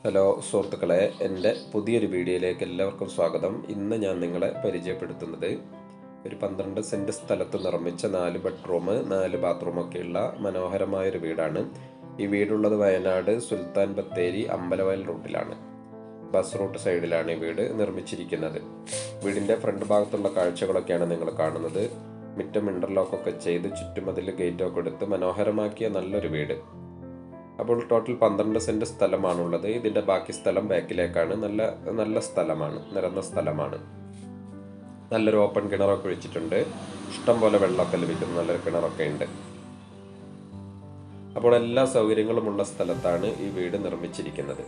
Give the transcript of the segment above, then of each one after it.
hello സുഹൃത്തുക്കളെ എൻ്റെ പുതിയൊരു വീഡിയോയിലേക്ക് എല്ലാവർക്കും സ്വാഗതം ഇന്ന് ഞാൻ നിങ്ങളെ പരിചയപ്പെടുത്തുന്നത് ഒരു പന്ത്രണ്ട് സെൻറ്റ് സ്ഥലത്ത് നിർമ്മിച്ച നാല് ബെഡ്റൂം നാല് ബാത്റൂമൊക്കെയുള്ള മനോഹരമായൊരു വീടാണ് ഈ വീടുള്ളത് വയനാട് സുൽത്താൻ ബത്തേരി അമ്പലവയൽ റൂട്ടിലാണ് ബസ് റൂട്ട് സൈഡിലാണ് ഈ വീട് നിർമ്മിച്ചിരിക്കുന്നത് വീടിൻ്റെ ഫ്രണ്ട് ഭാഗത്തുള്ള കാഴ്ചകളൊക്കെയാണ് നിങ്ങൾ കാണുന്നത് മിറ്റം ഇൻ്റർലോക്കൊക്കെ ചെയ്ത് ചുറ്റുമതിൽ ഗേറ്റൊക്കെ എടുത്ത് മനോഹരമാക്കിയ നല്ലൊരു വീട് അപ്പോൾ ടോട്ടൽ പന്ത്രണ്ട് സെൻറ്റ് സ്ഥലമാണുള്ളത് ഇതിൻ്റെ ബാക്കി സ്ഥലം ബാക്കിലേക്കാണ് നല്ല നല്ല സ്ഥലമാണ് നിരന്ന സ്ഥലമാണ് നല്ലൊരു ഓപ്പൺ കിണറൊക്കെ ഒഴിച്ചിട്ടുണ്ട് ഇഷ്ടം പോലെ വെള്ളമൊക്കെ ലഭിക്കുന്ന നല്ലൊരു കിണറൊക്കെ ഉണ്ട് അപ്പോൾ എല്ലാ സൗകര്യങ്ങളുമുള്ള സ്ഥലത്താണ് ഈ വീട് നിർമ്മിച്ചിരിക്കുന്നത്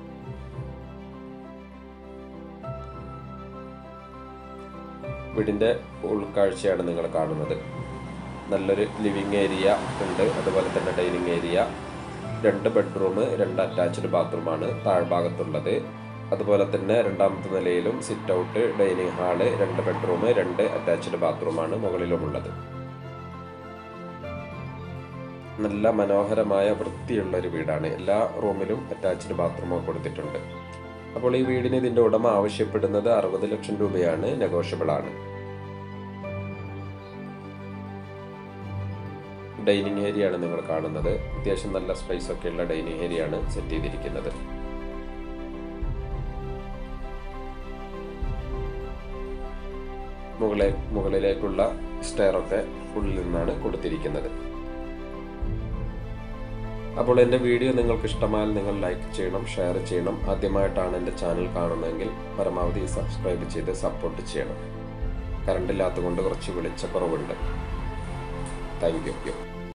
വീടിൻ്റെ ഉൾക്കാഴ്ചയാണ് നിങ്ങൾ കാണുന്നത് നല്ലൊരു ലിവിങ് ഏരിയ ഉണ്ട് അതുപോലെ തന്നെ ഡൈനിങ് ഏരിയ രണ്ട് ബെഡ്റൂം രണ്ട് അറ്റാച്ച്ഡ് ബാത്റൂമാണ് താഴ്ഭാഗത്തുള്ളത് അതുപോലെ തന്നെ രണ്ടാമത്തെ നിലയിലും സിറ്റ് ഔട്ട് ഡൈനിങ് ഹാള് രണ്ട് ബെഡ്റൂം രണ്ട് അറ്റാച്ച്ഡ് ബാത്റൂമാണ് മുകളിലുമുള്ളത് നല്ല മനോഹരമായ വൃത്തിയുള്ള ഒരു വീടാണ് എല്ലാ റൂമിലും അറ്റാച്ച്ഡ് ബാത്റൂമോ കൊടുത്തിട്ടുണ്ട് അപ്പോൾ ഈ വീടിന് ഇതിൻ്റെ ഉടമ ആവശ്യപ്പെടുന്നത് അറുപത് ലക്ഷം രൂപയാണ് നെഗോഷ്യബിൾ ആണ് ഡൈനിങ് ഏരിയ ആണ് നിങ്ങൾ കാണുന്നത് അത്യാവശ്യം നല്ല സ്പേസ് ഒക്കെ ഉള്ള ഡൈനിങ് ഏരിയ ആണ് സെറ്റ് ചെയ്തിരിക്കുന്നത് മുകളെ മുകളിലേക്കുള്ള സ്റ്റെയർ ഒക്കെ ഉള്ളിൽ നിന്നാണ് കൊടുത്തിരിക്കുന്നത് അപ്പോൾ എൻ്റെ വീഡിയോ നിങ്ങൾക്ക് ഇഷ്ടമായാൽ നിങ്ങൾ ലൈക്ക് ചെയ്യണം ഷെയർ ചെയ്യണം ആദ്യമായിട്ടാണ് എൻ്റെ ചാനൽ കാണുന്നതെങ്കിൽ പരമാവധി സബ്സ്ക്രൈബ് ചെയ്ത് സപ്പോർട്ട് ചെയ്യണം കറണ്ട് ഇല്ലാത്തതുകൊണ്ട് കുറച്ച് വെളിച്ചക്കുറവുണ്ട് താങ്ക് യു